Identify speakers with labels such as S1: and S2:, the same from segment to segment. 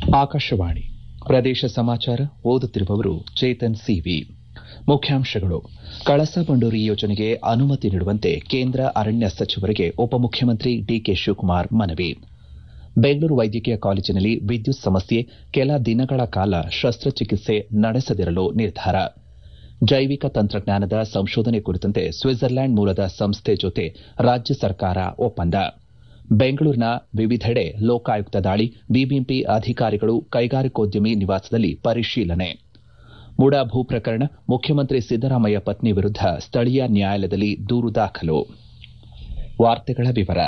S1: ಆಕಾಶವಾಣಿ ಪ್ರದೇಶ ಸಮಾಚಾರ ಓದುತ್ತಿರುವವರು ಚೇತನ್ ಸಿವಿ ಮುಖ್ಯಾಂಶಗಳು ಕಳಸಾ ಬಂಡೂರಿ ಯೋಜನೆಗೆ ಅನುಮತಿ ನೀಡುವಂತೆ ಕೇಂದ್ರ ಅರಣ್ಯ ಸಚಿವರಿಗೆ ಉಪಮುಖ್ಯಮಂತ್ರಿ ಡಿಕೆ ಶಿವಕುಮಾರ್ ಮನವಿ ಬೆಂಗಳೂರು ವೈದ್ಯಕೀಯ ಕಾಲೇಜಿನಲ್ಲಿ ವಿದ್ಯುತ್ ಸಮಸ್ಯೆ ಕೆಲ ದಿನಗಳ ಕಾಲ ಶಸ್ತ್ರಚಿಕಿತ್ಸೆ ನಡೆಸದಿರಲು ನಿರ್ಧಾರ ಜೈವಿಕ ತಂತ್ರಜ್ಞಾನದ ಸಂಶೋಧನೆ ಕುರಿತಂತೆ ಸ್ವಿಟ್ಜರ್ಲ್ಯಾಂಡ್ ಮೂಲದ ಸಂಸ್ಥೆ ಜೊತೆ ರಾಜ್ಯ ಸರ್ಕಾರ ಒಪ್ಪಂದ ಬೆಂಗಳೂರಿನ ವಿವಿಧೆಡೆ ಲೋಕಾಯುಕ್ತ ದಾಳಿ ಬಿಬಿಎಂಪಿ ಅಧಿಕಾರಿಗಳು ಕೈಗಾರಿಕೋದ್ಯಮಿ ನಿವಾಸದಲ್ಲಿ ಪರಿಶೀಲನೆ ಮುಡಾ ಭೂ ಪ್ರಕರಣ ಮುಖ್ಯಮಂತ್ರಿ ಸಿದ್ದರಾಮಯ್ಯ ಪತ್ನಿ ವಿರುದ್ದ ಸ್ಥಳೀಯ ನ್ಯಾಯಾಲಯದಲ್ಲಿ ದೂರು ದಾಖಲು ವಾರ್ತೆಗಳ ವಿವರ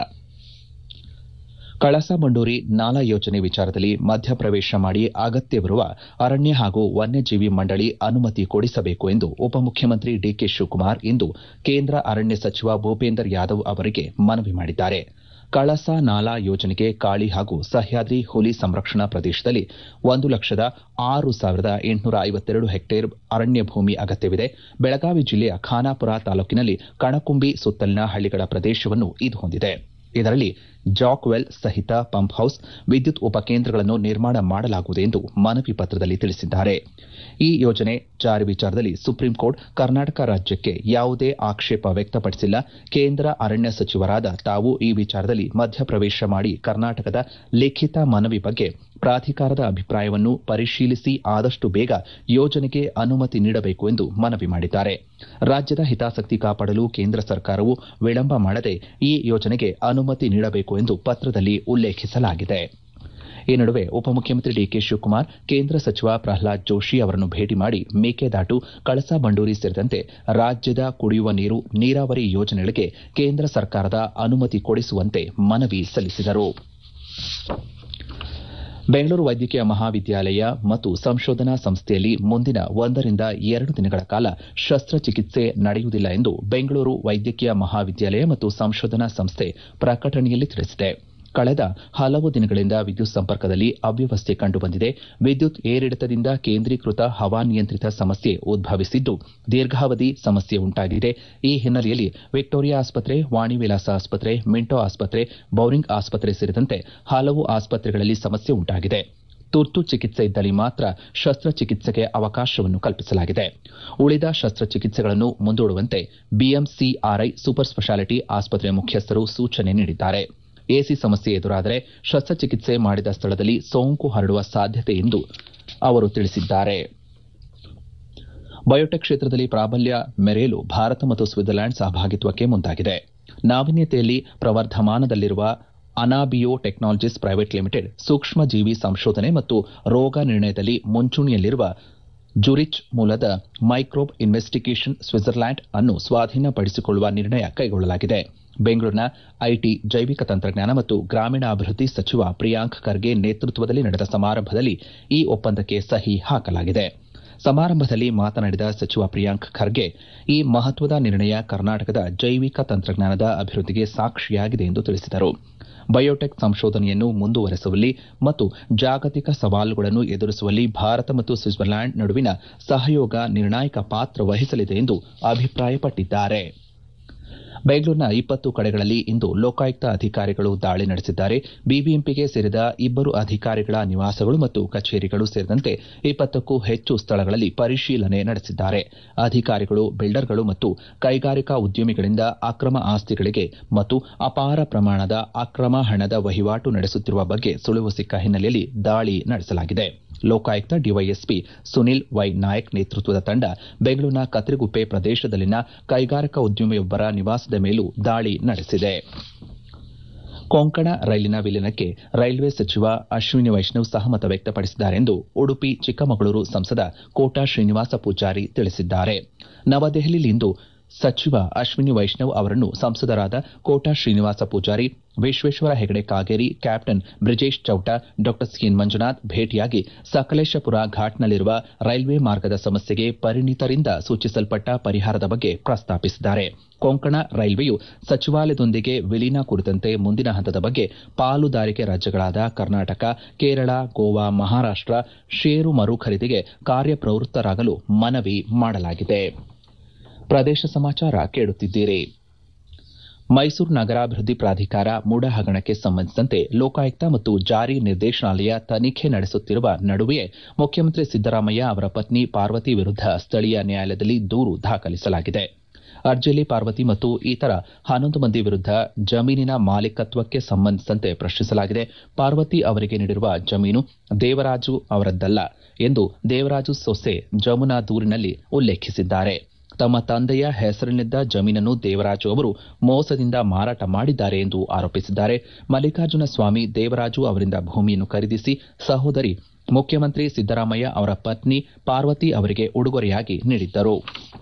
S1: ಕಳಸಾ ಬಂಡೂರಿ ನಾಲಾ ಯೋಜನೆ ವಿಚಾರದಲ್ಲಿ ಮಧ್ಯಪ್ರವೇಶ ಮಾಡಿ ಅಗತ್ಯವಿರುವ ಅರಣ್ಯ ಹಾಗೂ ವನ್ಯಜೀವಿ ಮಂಡಳಿ ಅನುಮತಿ ಕೊಡಿಸಬೇಕು ಎಂದು ಉಪಮುಖ್ಯಮಂತ್ರಿ ಡಿಕೆ ಶಿವಕುಮಾರ್ ಇಂದು ಕೇಂದ್ರ ಅರಣ್ಯ ಸಚಿವ ಭೂಪೇಂದರ್ ಯಾದವ್ ಅವರಿಗೆ ಮನವಿ ಮಾಡಿದ್ದಾರೆ ಕಳಸಾ ನಾಲಾ ಯೋಜನೆಗೆ ಕಾಳಿ ಹಾಗೂ ಸಹ್ಯಾದ್ರಿ ಹುಲಿ ಸಂರಕ್ಷಣಾ ಪ್ರದೇಶದಲ್ಲಿ ಒಂದು ಲಕ್ಷದ ಆರು ಸಾವಿರದ ಎಂಟುನೂರ ಐವತ್ತೆರಡು ಹೆಕ್ಟೇರ್ ಅರಣ್ಯ ಭೂಮಿ ಅಗತ್ಯವಿದೆ ಬೆಳಗಾವಿ ಜಿಲ್ಲೆಯ ಖಾನಾಪುರ ತಾಲೂಕಿನಲ್ಲಿ ಕಣಕುಂಬಿ ಸುತ್ತಲಿನ ಹಳ್ಳಿಗಳ ಪ್ರದೇಶವನ್ನು ಇದು ಹೊಂದಿದೆ ಇದರಲ್ಲಿ ಜಾಕ್ ವೆಲ್ ಸಹಿತ ಪಂಪ್ ಹೌಸ್ ವಿದ್ಯುತ್ ಉಪಕೇಂದ್ರಗಳನ್ನು ನಿರ್ಮಾಣ ಮಾಡಲಾಗುವುದು ಎಂದು ಮನವಿ ಪತ್ರದಲ್ಲಿ ತಿಳಿಸಿದ್ದಾರೆ ಈ ಯೋಜನೆ ಜಾರಿ ವಿಚಾರದಲ್ಲಿ ಸುಪ್ರೀಂ ಕೋರ್ಟ್ ಕರ್ನಾಟಕ ರಾಜ್ಯಕ್ಕೆ ಯಾವುದೇ ಆಕ್ಷೇಪ ವ್ಯಕ್ತಪಡಿಸಿಲ್ಲ ಕೇಂದ್ರ ಅರಣ್ಯ ಸಚಿವರಾದ ತಾವು ಈ ವಿಚಾರದಲ್ಲಿ ಮಧ್ಯಪ್ರವೇಶ ಮಾಡಿ ಕರ್ನಾಟಕದ ಲಿಖಿತ ಮನವಿ ಬಗ್ಗೆ ಪ್ರಾಧಿಕಾರದ ಅಭಿಪ್ರಾಯವನ್ನು ಪರಿಶೀಲಿಸಿ ಆದಷ್ಟು ಬೇಗ ಯೋಜನೆಗೆ ಅನುಮತಿ ನೀಡಬೇಕು ಎಂದು ಮನವಿ ಮಾಡಿದ್ದಾರೆ ರಾಜ್ಯದ ಹಿತಾಸಕ್ತಿ ಕಾಪಾಡಲು ಕೇಂದ್ರ ಸರ್ಕಾರವು ವಿಳಂಬ ಮಾಡದೆ ಈ ಯೋಜನೆಗೆ ಅನುಮತಿ ನೀಡಬೇಕು ಎಂದು ಪತ್ರದಲ್ಲಿ ಉಲ್ಲೇಖಿಸಲಾಗಿದೆ ಈ ನಡುವೆ ಉಪಮುಖ್ಯಮಂತ್ರಿ ಡಿಕೆ ಶಿವಕುಮಾರ್ ಕೇಂದ್ರ ಸಚಿವ ಪ್ರಹ್ಲಾದ್ ಜೋಶಿ ಅವರನ್ನು ಭೇಟಿ ಮಾಡಿ ಮೇಕೆದಾಟು ಕಳಸಾ ಬಂಡೂರಿ ಸೇರಿದಂತೆ ರಾಜ್ಯದ ಕುಡಿಯುವ ನೀರು ನೀರಾವರಿ ಯೋಜನೆಗಳಿಗೆ ಕೇಂದ್ರ ಸರ್ಕಾರದ ಅನುಮತಿ ಕೊಡಿಸುವಂತೆ ಮನವಿ ಸಲ್ಲಿಸಿದರು ಬೆಂಗಳೂರು ವೈದ್ಯಕೀಯ ಮಹಾವಿದ್ಯಾಲಯ ಮತ್ತು ಸಂಶೋಧನಾ ಸಂಸ್ಥೆಯಲ್ಲಿ ಮುಂದಿನ ಒಂದರಿಂದ ಎರಡು ದಿನಗಳ ಕಾಲ ಶಸ್ತ್ರಚಿಕಿತ್ಸೆ ನಡೆಯುವುದಿಲ್ಲ ಎಂದು ಬೆಂಗಳೂರು ವೈದ್ಯಕೀಯ ಮಹಾವಿದ್ಯಾಲಯ ಮತ್ತು ಸಂಶೋಧನಾ ಸಂಸ್ಥೆ ಪ್ರಕಟಣೆಯಲ್ಲಿ ತಿಳಿಸಿದೆ ಕಳೆದ ಹಲವು ದಿನಗಳಿಂದ ವಿದ್ಯುತ್ ಸಂಪರ್ಕದಲ್ಲಿ ಅವ್ಯವಸ್ಥೆ ಕಂಡುಬಂದಿದೆ ವಿದ್ಯುತ್ ಏರಿಳಿತದಿಂದ ಕೇಂದ್ರೀಕೃತ ಹವಾನಿಯಂತ್ರಿತ ಸಮಸ್ಯೆ ಉದ್ಭವಿಸಿದ್ದು ದೀರ್ಘಾವಧಿ ಸಮಸ್ಯೆ ಉಂಟಾಗಿದೆ ಈ ಹಿನ್ನೆಲೆಯಲ್ಲಿ ವಿಕ್ಟೋರಿಯಾ ಆಸ್ಪತ್ರೆ ವಾಣಿ ವಿಲಾಸ ಆಸ್ಪತ್ರೆ ಮಿಂಟೋ ಆಸ್ಪತ್ರೆ ಬೌರಿಂಗ್ ಆಸ್ಪತ್ರೆ ಸೇರಿದಂತೆ ಹಲವು ಆಸ್ಪತ್ರೆಗಳಲ್ಲಿ ಸಮಸ್ಯೆ ಉಂಟಾಗಿದೆ ತುರ್ತು ಚಿಕಿತ್ಸೆ ಇದ್ದಲ್ಲಿ ಮಾತ್ರ ಶಸ್ತ್ರಚಿಕಿತ್ಸೆಗೆ ಅವಕಾಶವನ್ನು ಕಲ್ಪಿಸಲಾಗಿದೆ ಉಳಿದ ಶಸ್ತ್ರಚಿಕಿತ್ಸೆಗಳನ್ನು ಮುಂದೂಡುವಂತೆ ಬಿಎಂಸಿಆರ್ಐ ಸೂಪರ್ ಸ್ಪೆಷಾಲಿಟಿ ಆಸ್ಪತ್ರೆ ಮುಖ್ಯಸ್ಥರು ಸೂಚನೆ ನೀಡಿದ್ದಾರೆ ಎಸಿ ಸಮಸ್ಯೆ ಎದುರಾದರೆ ಶಸ್ತ್ರಚಿಕಿತ್ಸೆ ಮಾಡಿದ ಸ್ಥಳದಲ್ಲಿ ಸೋಂಕು ಹರಡುವ ಸಾಧ್ಯತೆ ಎಂದು ಅವರು ತಿಳಿಸಿದ್ದಾರೆ ಬಯೋಟೆಕ್ ಕ್ಷೇತ್ರದಲ್ಲಿ ಪ್ರಾಬಲ್ಯ ಮೆರೆಯಲು ಭಾರತ ಮತ್ತು ಸ್ವಿಟ್ಜರ್ಲ್ಯಾಂಡ್ ಸಹಭಾಗಿತ್ವಕ್ಕೆ ಮುಂದಾಗಿದೆ ನಾವೀನ್ಯತೆಯಲ್ಲಿ ಪ್ರವರ್ಧಮಾನದಲ್ಲಿರುವ ಅನಾಬಿಯೋ ಟೆಕ್ನಾಲಜೀಸ್ ಪ್ರೈವೇಟ್ ಲಿಮಿಟೆಡ್ ಸೂಕ್ಷ್ಮ ಜೀವಿ ಸಂಶೋಧನೆ ಮತ್ತು ರೋಗ ನಿರ್ಣಯದಲ್ಲಿ ಮುಂಚೂಣಿಯಲ್ಲಿರುವ ಜುರಿಚ್ ಮೂಲದ ಮೈಕ್ರೋಬ್ ಇನ್ವೆಸ್ಟಿಗೇಷನ್ ಸ್ವಿಟ್ಜರ್ಲ್ಯಾಂಡ್ ಅನ್ನು ಸ್ವಾಧೀನಪಡಿಸಿಕೊಳ್ಳುವ ನಿರ್ಣಯ ಕೈಗೊಳ್ಳಲಾಗಿದೆ ಬೆಂಗಳೂರಿನ ಐಟಿ ಜೈವಿಕ ತಂತ್ರಜ್ಞಾನ ಮತ್ತು ಗ್ರಾಮೀಣಾಭಿವೃದ್ಧಿ ಸಚಿವ ಪ್ರಿಯಾಂಕ್ ಖರ್ಗೆ ನೇತೃತ್ವದಲ್ಲಿ ನಡೆದ ಸಮಾರಂಭದಲ್ಲಿ ಈ ಒಪ್ಪಂದಕ್ಕೆ ಸಹಿ ಹಾಕಲಾಗಿದೆ ಸಮಾರಂಭದಲ್ಲಿ ಮಾತನಾಡಿದ ಸಚಿವ ಪ್ರಿಯಾಂಕ್ ಖರ್ಗೆ ಈ ಮಹತ್ವದ ನಿರ್ಣಯ ಕರ್ನಾಟಕದ ಜೈವಿಕ ತಂತ್ರಜ್ಞಾನದ ಅಭಿವೃದ್ಧಿಗೆ ಸಾಕ್ಷಿಯಾಗಿದೆ ಎಂದು ತಿಳಿಸಿದರು ಬಯೋಟೆಕ್ ಸಂಶೋಧನೆಯನ್ನು ಮುಂದುವರೆಸುವಲ್ಲಿ ಮತ್ತು ಜಾಗತಿಕ ಸವಾಲುಗಳನ್ನು ಎದುರಿಸುವಲ್ಲಿ ಭಾರತ ಮತ್ತು ಸ್ವಿಟ್ಜರ್ಲ್ಯಾಂಡ್ ನಡುವಿನ ಸಹಯೋಗ ನಿರ್ಣಾಯಕ ಪಾತ್ರ ವಹಿಸಲಿದೆ ಎಂದು ಅಭಿಪ್ರಾಯಪಟ್ಟಿದ್ದಾರೆ ಬೆಂಗಳೂರಿನ ಇಪ್ಪತ್ತು ಕಡೆಗಳಲ್ಲಿ ಇಂದು ಲೋಕಾಯುಕ್ತ ಅಧಿಕಾರಿಗಳು ದಾಳಿ ನಡೆಸಿದ್ದಾರೆ ಬಿಬಿಎಂಪಿಗೆ ಸೇರಿದ ಇಬ್ಬರು ಅಧಿಕಾರಿಗಳ ನಿವಾಸಗಳು ಮತ್ತು ಕಚೇರಿಗಳು ಸೇರಿದಂತೆ ಇಪ್ಪತ್ತಕ್ಕೂ ಹೆಚ್ಚು ಸ್ಥಳಗಳಲ್ಲಿ ಪರಿಶೀಲನೆ ನಡೆಸಿದ್ದಾರೆ ಅಧಿಕಾರಿಗಳು ಬಿಲ್ಡರ್ಗಳು ಮತ್ತು ಕೈಗಾರಿಕಾ ಉದ್ಯಮಿಗಳಿಂದ ಅಕ್ರಮ ಆಸ್ತಿಗಳಿಗೆ ಮತ್ತು ಅಪಾರ ಪ್ರಮಾಣದ ಅಕ್ರಮ ಹಣದ ವಹಿವಾಟು ನಡೆಸುತ್ತಿರುವ ಬಗ್ಗೆ ಸುಳಿವು ಸಿಕ್ಕ ಹಿನ್ನೆಲೆಯಲ್ಲಿ ದಾಳಿ ನಡೆಸಲಾಗಿದೆ ಲೋಕಾಯುಕ್ತ ಡಿವೈಎಸ್ಪಿ ಸುನಿಲ್ ವೈ ನಾಯಕ್ ನೇತೃತ್ವದ ತಂಡ ಬೆಂಗಳೂರಿನ ಕತ್ರಿಗುಪ್ಪೆ ಪ್ರದೇಶದಲ್ಲಿನ ಕೈಗಾರಿಕಾ ಉದ್ಯಮಿಯೊಬ್ಬರ ನಿವಾಸದ ಮೇಲೂ ದಾಳಿ ನಡೆಸಿದೆ ಕೊಂಕಣ ರೈಲಿನ ವಿಲೀನಕ್ಕೆ ರೈಲ್ವೆ ಸಚಿವ ಅಶ್ವಿನಿ ವೈಷ್ಣವ್ ಸಹಮತ ವ್ಯಕ್ತಪಡಿಸಿದ್ದಾರೆ ಎಂದು ಉಡುಪಿ ಚಿಕ್ಕಮಗಳೂರು ಸಂಸದ ಕೋಟಾ ಶ್ರೀನಿವಾಸ ಪೂಜಾರಿ ತಿಳಿಸಿದ್ದಾರೆ ನವದೆಹಲಿಯಲ್ಲಿಂದು ಸಚಿವ ಅಶ್ವಿನಿ ವೈಷ್ಣವ್ ಅವರನ್ನು ಸಂಸದರಾದ Kota Srinivasa Poojary Vishweshwar Hegde Kageri captain Brijesh Chowta Dr CN Manjunath ಭೇಟಿಯಾಗಿ ಸಕಲೇಶಪುರ ಘಾಟ್ನಲ್ಲಿರುವ ರೈಲ್ವೆ ಮಾರ್ಗದ ಸಮಸ್ಯೆಗೆ ಪರಿಣಿತರಿಂದ ಸೂಚಿಸಲ್ಪಟ್ಟ ಪರಿಹಾರದ ಬಗ್ಗೆ ಪ್ರಸ್ತಾಪಿಸಿದ್ದಾರೆ ಕೊಂಕಣ ರೈಲ್ವೆಯು ಸಚಿವಾಲಯದೊಂದಿಗೆ ವಿಲೀನ ಕುರಿತಂತೆ ಮುಂದಿನ ಹಂತದ ಬಗ್ಗೆ ಪಾಲುದಾರಿಕೆ ರಾಜ್ಯಗಳಾದ ಕರ್ನಾಟಕ ಕೇರಳ ಗೋವಾ ಮಹಾರಾಷ್ಟ ಷೇರು ಮರು ಖರೀದಿಗೆ ಕಾರ್ಯಪ್ರವೃತ್ತರಾಗಲು ಮನವಿ ಮಾಡಲಾಗಿದೆ ಪ್ರದೇಶ ಸಮಾಚಾರ ಕೇಳುತ್ತಿದ್ದೀರಿ ಮೈಸೂರು ನಗರಾಭಿವೃದ್ಧಿ ಪ್ರಾಧಿಕಾರ ಮೂಡ ಹಗರಣಕ್ಕೆ ಸಂಬಂಧಿಸಿದಂತೆ ಲೋಕಾಯುಕ್ತ ಮತ್ತು ಜಾರಿ ನಿರ್ದೇಶನಾಲಯ ತನಿಖೆ ನಡೆಸುತ್ತಿರುವ ನಡುವೆಯೇ ಮುಖ್ಯಮಂತ್ರಿ ಸಿದ್ದರಾಮಯ್ಯ ಅವರ ಪತ್ನಿ ಪಾರ್ವತಿ ವಿರುದ್ಧ ಸ್ಥಳೀಯ ನ್ಯಾಯಾಲಯದಲ್ಲಿ ದೂರು ದಾಖಲಿಸಲಾಗಿದೆ ಅರ್ಜಿಯಲ್ಲಿ ಪಾರ್ವತಿ ಮತ್ತು ಇತರ ಹನ್ನೊಂದು ಮಂದಿ ವಿರುದ್ಧ ಜಮೀನಿನ ಮಾಲೀಕತ್ವಕ್ಕೆ ಸಂಬಂಧಿಸಿದಂತೆ ಪ್ರಶ್ನಿಸಲಾಗಿದೆ ಪಾರ್ವತಿ ಅವರಿಗೆ ನೀಡಿರುವ ಜಮೀನು ದೇವರಾಜು ಅವರದ್ದಲ್ಲ ಎಂದು ದೇವರಾಜು ಸೊಸೆ ಜಮುನಾ ದೂರಿನಲ್ಲಿ ಉಲ್ಲೇಖಿಸಿದ್ದಾರೆ ತಮ್ಮ ತಂದೆಯ ಹೆಸರಿನಿದ್ದ ಜಮೀನನ್ನು ದೇವರಾಜು ಅವರು ಮೋಸದಿಂದ ಮಾರಾಟ ಮಾಡಿದ್ದಾರೆ ಎಂದು ಆರೋಪಿಸಿದ್ದಾರೆ ಮಲ್ಲಿಕಾರ್ಜುನ ಸ್ವಾಮಿ ದೇವರಾಜು ಅವರಿಂದ ಭೂಮಿಯನ್ನು ಖರೀದಿಸಿ ಸಹೋದರಿ ಮುಖ್ಯಮಂತ್ರಿ ಸಿದ್ದರಾಮಯ್ಯ ಅವರ ಪತ್ನಿ ಪಾರ್ವತಿ ಅವರಿಗೆ ಉಡುಗೊರೆಯಾಗಿ ನೀಡಿದ್ದರು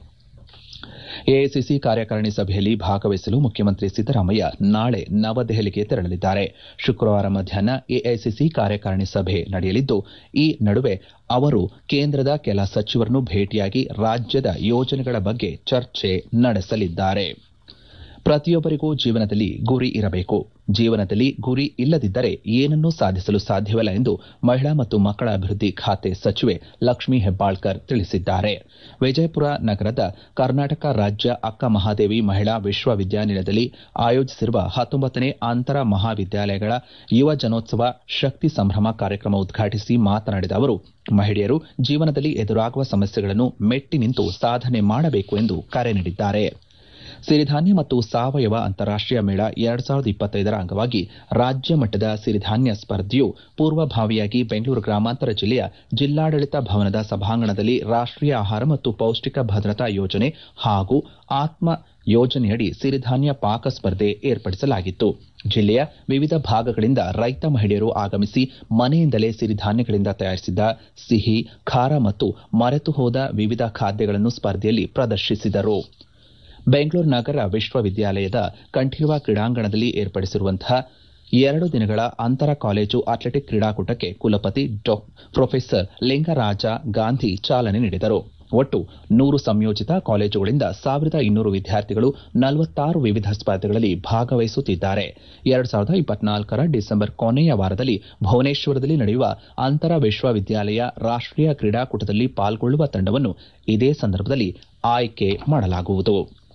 S1: ಎಐಸಿಸಿ ಕಾರ್ಯಕಾರಿಣಿ ಸಭೆಯಲ್ಲಿ ಭಾಗವಹಿಸಲು ಮುಖ್ಯಮಂತ್ರಿ ಸಿದ್ದರಾಮಯ್ಯ ನಾಳೆ ನವದೆಹಲಿಗೆ ತೆರಳಲಿದ್ದಾರೆ ಶುಕ್ರವಾರ ಮಧ್ಯಾಹ್ನ ಎಐಸಿಸಿ ಕಾರ್ಯಕಾರಿಣಿ ಸಭೆ ನಡೆಯಲಿದ್ದು ಈ ನಡುವೆ ಅವರು ಕೇಂದ್ರದ ಕೆಲ ಸಚಿವರನ್ನು ಭೇಟಿಯಾಗಿ ರಾಜ್ಯದ ಯೋಜನೆಗಳ ಬಗ್ಗೆ ಚರ್ಚೆ ನಡೆಸಲಿದ್ದಾರೆ ಪ್ರತಿಯೊಬ್ಬರಿಗೂ ಜೀವನದಲ್ಲಿ ಗುರಿ ಇರಬೇಕು ಜೀವನದಲ್ಲಿ ಗುರಿ ಇಲ್ಲದಿದ್ದರೆ ಏನನ್ನೂ ಸಾಧಿಸಲು ಸಾಧ್ಯವಿಲ್ಲ ಎಂದು ಮಹಿಳಾ ಮತ್ತು ಮಕ್ಕಳ ಅಭಿವೃದ್ಧಿ ಖಾತೆ ಸಚಿವೆ ಲಕ್ಷ್ಮೀ ಹೆಬ್ಬಾಳ್ಕರ್ ತಿಳಿಸಿದ್ದಾರೆ ವಿಜಯಪುರ ನಗರದ ಕರ್ನಾಟಕ ರಾಜ್ಯ ಅಕ್ಕ ಮಹಾದೇವಿ ಮಹಿಳಾ ವಿಶ್ವವಿದ್ಯಾನಿಲಯದಲ್ಲಿ ಆಯೋಜಿಸಿರುವ ಹತ್ತೊಂಬತ್ತನೇ ಅಂತರ ಮಹಾವಿದ್ಯಾಲಯಗಳ ಯುವ ಜನೋತ್ಸವ ಶಕ್ತಿ ಸಂಭ್ರಮ ಕಾರ್ಯಕ್ರಮ ಉದ್ಘಾಟಿಸಿ ಮಾತನಾಡಿದ ಅವರು ಮಹಿಳೆಯರು ಜೀವನದಲ್ಲಿ ಎದುರಾಗುವ ಸಮಸ್ಯೆಗಳನ್ನು ಮೆಟ್ಟಿ ನಿಂತು ಸಾಧನೆ ಮಾಡಬೇಕು ಎಂದು ಕರೆ ನೀಡಿದ್ದಾರೆ ಸಿರಿಧಾನ್ಯ ಮತ್ತು ಸಾವಯವ ಅಂತಾರಾಷ್ಟೀಯ ಮೇಳ ಎರಡ್ ಸಾವಿರದ ಇಪ್ಪತ್ತೈದರ ಅಂಗವಾಗಿ ರಾಜ್ಯ ಮಟ್ಟದ ಸಿರಿಧಾನ್ಯ ಸ್ಪರ್ಧೆಯು ಪೂರ್ವಭಾವಿಯಾಗಿ ಬೆಂಗಳೂರು ಗ್ರಾಮಾಂತರ ಜಿಲ್ಲೆಯ ಜಿಲ್ಲಾಡಳಿತ ಭವನದ ಸಭಾಂಗಣದಲ್ಲಿ ರಾಷ್ಟೀಯ ಆಹಾರ ಮತ್ತು ಪೌಷ್ಟಿಕ ಭದ್ರತಾ ಯೋಜನೆ ಹಾಗೂ ಆತ್ಮ ಯೋಜನೆಯಡಿ ಸಿರಿಧಾನ್ಯ ಪಾಕ ಸ್ಪರ್ಧೆ ಏರ್ಪಡಿಸಲಾಗಿತ್ತು ಜಿಲ್ಲೆಯ ವಿವಿಧ ಭಾಗಗಳಿಂದ ರೈತ ಮಹಿಳೆಯರು ಆಗಮಿಸಿ ಮನೆಯಿಂದಲೇ ಸಿರಿಧಾನ್ಯಗಳಿಂದ ತಯಾರಿಸಿದ ಸಿಹಿ ಖಾರ ಮತ್ತು ಮರೆತು ಹೋದ ವಿವಿಧ ಖಾದ್ಯಗಳನ್ನು ಸ್ಪರ್ಧೆಯಲ್ಲಿ ಪ್ರದರ್ಶಿಸಿದರು ಬೆಂಗಳೂರು ನಗರ ವಿಶ್ವವಿದ್ಯಾಲಯದ ಕಂಠೀರವ ಕ್ರೀಡಾಂಗಣದಲ್ಲಿ ಏರ್ಪಡಿಸಿರುವಂತಹ ಎರಡು ದಿನಗಳ ಅಂತರ ಕಾಲೇಜು ಅಥ್ಲೆಟಿಕ್ ಕ್ರೀಡಾಕೂಟಕ್ಕೆ ಕುಲಪತಿ ಪ್ರೊಫೆಸರ್ ಲಿಂಗರಾಜ ಗಾಂಧಿ ಚಾಲನೆ ನೀಡಿದರು ಒಟ್ಟು ನೂರು ಸಂಯೋಜಿತ ಕಾಲೇಜುಗಳಿಂದ ಸಾವಿರದ ಇನ್ನೂರು ವಿದ್ಯಾರ್ಥಿಗಳು ನಲವತ್ತಾರು ವಿವಿಧ ಸ್ಪರ್ಧೆಗಳಲ್ಲಿ ಭಾಗವಹಿಸುತ್ತಿದ್ದಾರೆ ಎರಡು ಸಾವಿರದ ಇಪ್ಪತ್ನಾಲ್ಕರ ಡಿಸೆಂಬರ್ ಕೊನೆಯ ವಾರದಲ್ಲಿ ಭುವನೇಶ್ವರದಲ್ಲಿ ನಡೆಯುವ ಅಂತರ ವಿಶ್ವವಿದ್ಯಾಲಯ ರಾಷ್ಟೀಯ ಕ್ರೀಡಾಕೂಟದಲ್ಲಿ ಪಾಲ್ಗೊಳ್ಳುವ ತಂಡವನ್ನು ಇದೇ ಸಂದರ್ಭದಲ್ಲಿ ಆಯ್ಕೆ ಮಾಡಲಾಗುವುದು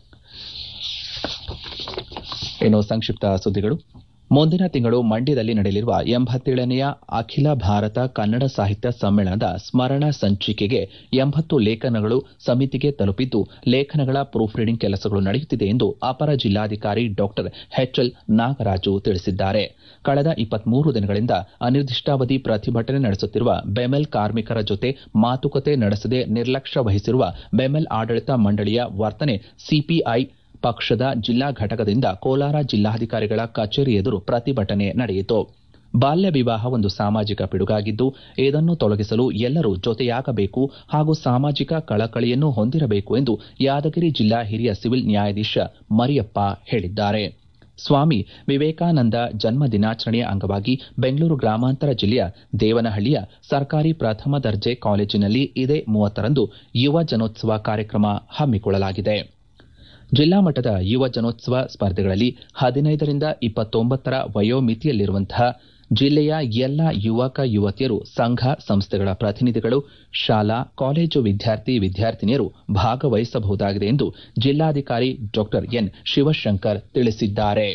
S1: ಇನ್ನು ಸಂಕ್ಷಿಪ್ತ ಸುದ್ದಿಗಳು ಮುಂದಿನ ತಿಂಗಳು ಮಂಡ್ಯದಲ್ಲಿ ನಡೆಯಲಿರುವ ಎಂಬತ್ತೇಳನೆಯ ಅಖಿಲ ಭಾರತ ಕನ್ನಡ ಸಾಹಿತ್ಯ ಸಮ್ಮೇಳನದ ಸ್ಮರಣ ಸಂಚಿಕೆಗೆ ಎಂಬತ್ತು ಲೇಖನಗಳು ಸಮಿತಿಗೆ ತಲುಪಿದ್ದು ಲೇಖನಗಳ ಪ್ರೂಫ್ ರೀಡಿಂಗ್ ಕೆಲಸಗಳು ನಡೆಯುತ್ತಿದೆ ಎಂದು ಅಪರ ಜಿಲ್ಲಾಧಿಕಾರಿ ಡಾ ಎಚ್ಎಲ್ ನಾಗರಾಜು ತಿಳಿಸಿದ್ದಾರೆ ಕಳೆದ ಇಪ್ಪತ್ಮೂರು ದಿನಗಳಿಂದ ಅನಿರ್ದಿಷ್ಟಾವಧಿ ಪ್ರತಿಭಟನೆ ನಡೆಸುತ್ತಿರುವ ಬೆಮೆಲ್ ಕಾರ್ಮಿಕರ ಜೊತೆ ಮಾತುಕತೆ ನಡೆಸದೆ ನಿರ್ಲಕ್ಷ್ಯ ವಹಿಸಿರುವ ಬೆಮೆಲ್ ಆಡಳಿತ ಮಂಡಳಿಯ ವರ್ತನೆ ಸಿಪಿಐ ಪಕ್ಷದ ಜಿಲ್ಲಾ ಘಟಕದಿಂದ ಕೋಲಾರ ಜಿಲ್ಲಾಧಿಕಾರಿಗಳ ಕಚೇರಿ ಎದುರು ಪ್ರತಿಭಟನೆ ನಡೆಯಿತು ಬಾಲ್ಯ ವಿವಾಹ ಒಂದು ಸಾಮಾಜಿಕ ಪಿಡುಗಾಗಿದ್ದು ಇದನ್ನು ತೊಲಗಿಸಲು ಎಲ್ಲರೂ ಜೊತೆಯಾಗಬೇಕು ಹಾಗೂ ಸಾಮಾಜಿಕ ಕಳಕಳಿಯನ್ನು ಹೊಂದಿರಬೇಕು ಎಂದು ಯಾದಗಿರಿ ಜಿಲ್ಲಾ ಹಿರಿಯ ಸಿವಿಲ್ ನ್ಯಾಯಾಧೀಶ ಮರಿಯಪ್ಪ ಹೇಳಿದ್ದಾರೆ ಸ್ವಾಮಿ ವಿವೇಕಾನಂದ ಜನ್ಮ ದಿನಾಚರಣೆಯ ಅಂಗವಾಗಿ ಬೆಂಗಳೂರು ಗ್ರಾಮಾಂತರ ಜಿಲ್ಲೆಯ ದೇವನಹಳ್ಳಿಯ ಸರ್ಕಾರಿ ಪ್ರಥಮ ದರ್ಜೆ ಕಾಲೇಜಿನಲ್ಲಿ ಇದೇ ಮೂವತ್ತರಂದು ಯುವ ಜನೋತ್ಸವ ಕಾರ್ಯಕ್ರಮ ಹಮ್ಮಿಕೊಳ್ಳಲಾಗಿದೆ ಜಿಲ್ಲಾ ಮಟ್ಟದ ಯುವ ಜನೋತ್ಸವ ಸ್ಪರ್ಧೆಗಳಲ್ಲಿ ಹದಿನೈದರಿಂದ ಇಪ್ಪತ್ತೊಂಬತ್ತರ ವಯೋಮಿತಿಯಲ್ಲಿರುವಂತಹ ಜಿಲ್ಲೆಯ ಎಲ್ಲ ಯುವಕ ಯುವತಿಯರು ಸಂಘ ಸಂಸ್ಥೆಗಳ ಪ್ರತಿನಿಧಿಗಳು ಶಾಲಾ ಕಾಲೇಜು ವಿದ್ಯಾರ್ಥಿ ವಿದ್ಯಾರ್ಥಿನಿಯರು ಭಾಗವಹಿಸಬಹುದಾಗಿದೆ ಎಂದು ಜಿಲ್ಲಾಧಿಕಾರಿ ಡಾ ಎನ್ ಶಿವಶಂಕರ್ ತಿಳಿಸಿದ್ದಾರೆ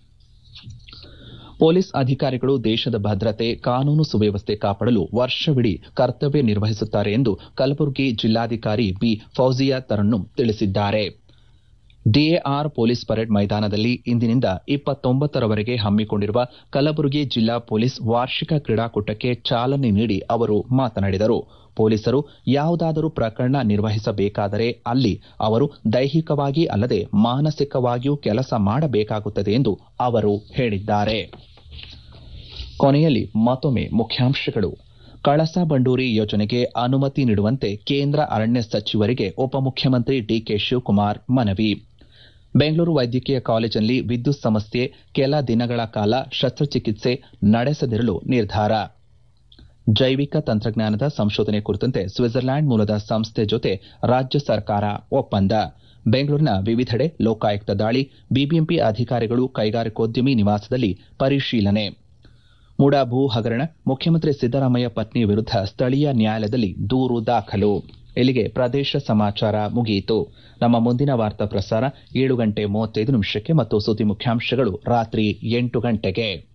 S1: ಪೊಲೀಸ್ ಅಧಿಕಾರಿಗಳು ದೇಶದ ಭದ್ರತೆ ಕಾನೂನು ಸುವ್ಯವಸ್ಥೆ ಕಾಪಾಡಲು ವರ್ಷವಿಡೀ ಕರ್ತವ್ಯ ನಿರ್ವಹಿಸುತ್ತಾರೆ ಎಂದು ಕಲಬುರಗಿ ಜಿಲ್ಲಾಧಿಕಾರಿ ಬಿ ಫೌಜಿಯಾ ತರನ್ನುಂ ತಿಳಿಸಿದ್ದಾರೆ ಡಿಎಆರ್ ಪೊಲೀಸ್ ಪರೇಡ್ ಮೈದಾನದಲ್ಲಿ ಇಂದಿನಿಂದ ಇಪ್ಪತ್ತೊಂಬತ್ತರವರೆಗೆ ಹಮ್ಮಿಕೊಂಡಿರುವ ಕಲಬುರಗಿ ಜಿಲ್ಲಾ ಪೊಲೀಸ್ ವಾರ್ಷಿಕ ಕ್ರೀಡಾಕೂಟಕ್ಕೆ ಚಾಲನೆ ನೀಡಿ ಅವರು ಮಾತನಾಡಿದರು ಪೊಲೀಸರು ಯಾವುದಾದರೂ ಪ್ರಕರಣ ನಿರ್ವಹಿಸಬೇಕಾದರೆ ಅಲ್ಲಿ ಅವರು ದೈಹಿಕವಾಗಿ ಅಲ್ಲದೆ ಮಾನಸಿಕವಾಗಿಯೂ ಕೆಲಸ ಮಾಡಬೇಕಾಗುತ್ತದೆ ಎಂದು ಅವರು ಹೇಳಿದ್ದಾರೆ ಕೊನೆಯಲ್ಲಿ ಮತ್ತೊಮ್ಮೆ ಮುಖ್ಯಾಂಶಗಳು ಕಳಸಾ ಬಂಡೂರಿ ಯೋಜನೆಗೆ ಅನುಮತಿ ನೀಡುವಂತೆ ಕೇಂದ್ರ ಅರಣ್ಯ ಸಚಿವರಿಗೆ ಉಪಮುಖ್ಯಮಂತ್ರಿ ಡಿಕೆ ಶಿವಕುಮಾರ್ ಮನವಿ ಬೆಂಗಳೂರು ವೈದ್ಯಕೀಯ ಕಾಲೇಜಿನಲ್ಲಿ ವಿದ್ಯುತ್ ಸಮಸ್ಯೆ ಕೆಲ ದಿನಗಳ ಕಾಲ ಶಸ್ತ್ರಚಿಕಿತ್ಸೆ ನಡೆಸದಿರಲು ನಿರ್ಧಾರ ಜೈವಿಕ ತಂತ್ರಜ್ಞಾನದ ಸಂಶೋಧನೆ ಕುರಿತಂತೆ ಸ್ವಿಟ್ಜರ್ಲ್ಯಾಂಡ್ ಮೂಲದ ಸಂಸ್ಥೆ ಜೊತೆ ರಾಜ್ಯ ಸರ್ಕಾರ ಒಪ್ಪಂದ ಬೆಂಗಳೂರಿನ ವಿವಿಧೆಡೆ ಲೋಕಾಯುಕ್ತ ದಾಳಿ ಬಿಬಿಎಂಪಿ ಅಧಿಕಾರಿಗಳು ಕೈಗಾರಿಕೋದ್ಯಮಿ ನಿವಾಸದಲ್ಲಿ ಪರಿಶೀಲನೆ ಮುಡಾ ಭೂ ಹಗರಣ ಮುಖ್ಯಮಂತ್ರಿ ಸಿದ್ದರಾಮಯ್ಯ ಪತ್ನಿ ವಿರುದ್ಧ ಸ್ಥಳೀಯ ನ್ಯಾಯಾಲಯದಲ್ಲಿ ದೂರು ದಾಖಲು ಇಲ್ಲಿಗೆ ಪ್ರದೇಶ ಸಮಾಚಾರ ಮುಗಿಯಿತು ನಮ್ಮ ಮುಂದಿನ ವಾರ್ತಾ ಪ್ರಸಾರ ಏಳು ಗಂಟೆ ಮೂವತ್ತೈದು ನಿಮಿಷಕ್ಕೆ ಮತ್ತು ಸುದ್ದಿ ಮುಖ್ಯಾಂಶಗಳು ರಾತ್ರಿ ಎಂಟು ಗಂಟೆಗೆ